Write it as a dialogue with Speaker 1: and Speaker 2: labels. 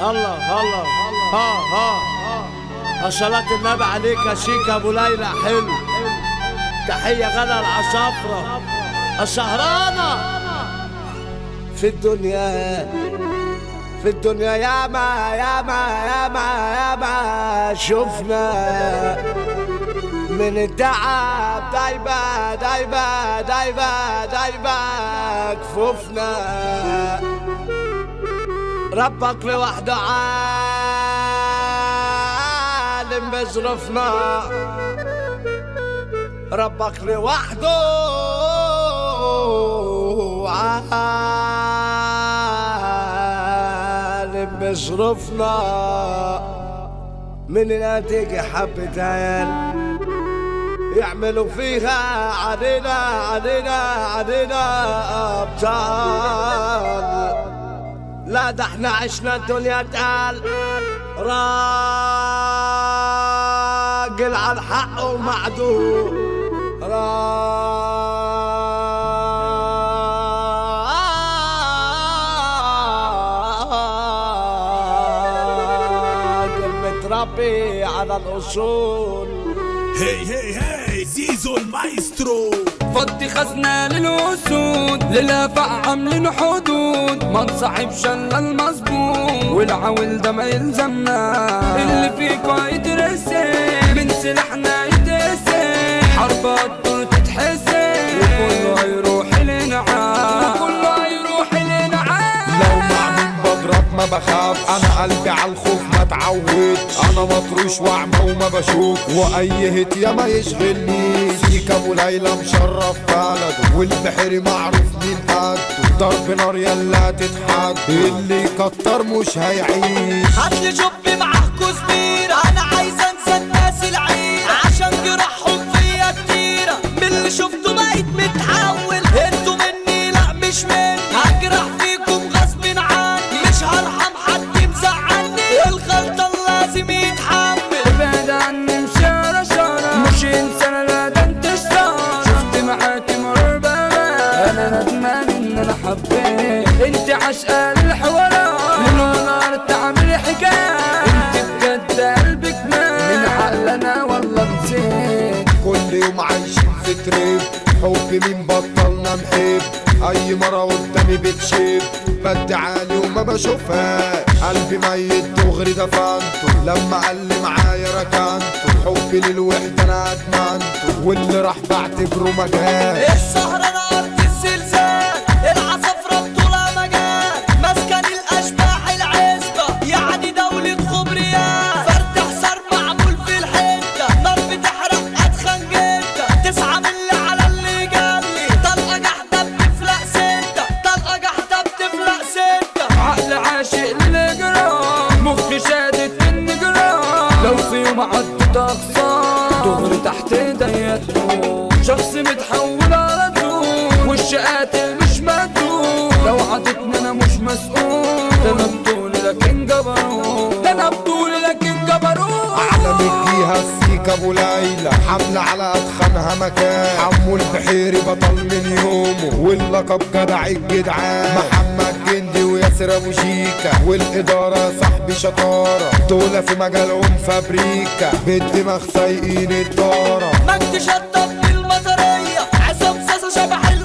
Speaker 1: الله الله ها ها صلاة النبي عليك يا شيك ابو ليلى حلو تحية غدا العصافرة السهرانة في الدنيا في الدنيا ياما ياما ياما ياما شفنا من التعب دايما دايما دايما دايما كفوفنا ربك لوحده عالم بظروفنا ربك لوحده عالم بظروفنا مننا تيجي حبة عيال يعملوا فيها علينا علينا علينا أبطال لا ده احنا عشنا الدنيا تعال راجل على الحق ومعدول راجل متربي على الأصول
Speaker 2: هي هي هي زيزو المايسترو
Speaker 3: فضي خزنة للأسود للافع عاملين حدود ما نصاحبش الا المظبوط والعويل ده ما يلزمنا اللي فيكوا يترسم من سلاحنا يتقسم حرب الدور تتحسم وكله هيروح لنعام وكله هيروح لنعام
Speaker 4: لو مع مين بضرب ما بخاف انا قلبي على الخوف ما اتعود انا مطروش واعمى وما بشوف واي هت يا ما يشغلني فيك ابو ليلى مشرف بلده والبحر معروف مين حد ضرب نار يلا تتحد اللي يكتر مش هيعيش
Speaker 5: هاتلي جوب معاه كزبيرة انا عايز انسى الناس العيرة عشان جراحهم فيا كتيرة من اللي شفته بقيت متحول انتوا مني لا مش مني هجرح فيكم غصب عني مش هرحم حد مزعلني الغلطة لازم يتحمل
Speaker 3: ابعد عني مشارة شارة مش انسان لا ده انت شطارة شفت معاكي مرة بأمان انا ندمان ان انا حبيت انت عشقة للحوارات من نار تعمل حكاية انت بجد قلبك مات من عقلنا والله نسيت
Speaker 4: كل يوم عايشين في تريب حب مين بطلنا نحب اي مرة قدامي بتشيب بدي عالي وما بشوفها قلبي ميت دغري دفنته لما قال لي معايا ركنته حبي للوحدة انا ادمنته واللي راح بعتبره مجال
Speaker 5: السهرة انا ارض الزلزال العصافرة بطولة مجال مسكن الاشباح العزبة يعني دولة خبريات فرد حصار معمول في الحتة نار بتحرق ادخن جدا تسعة من اللي على اللي جالي طلقة جحدة بتفلق ستة طلقة جحدة بتفلق ستة
Speaker 3: عقل عاشق للجرام مخي شادد من جرام لو في يوم عدت اقصى دغري تحت ايديا تموت شخص متحول على طول وش قاتل مش مقتول لو عدتني انا مش مسؤول ده انا بطولي لكن جبروت ده انا بطولي لكن جبروت
Speaker 4: على مديها السيك ابو ليلى حملة على اتخنها مكان حمو البحيري بطل من يومه واللقب جدع الجدعان محمد جندي وياسر ابو شيكا والاداره صاحبي شطاره دول في مجالهم فابريكا بالدماغ سايقين الداره
Speaker 5: مجد شطب بالمطرية عصام صاصة شبح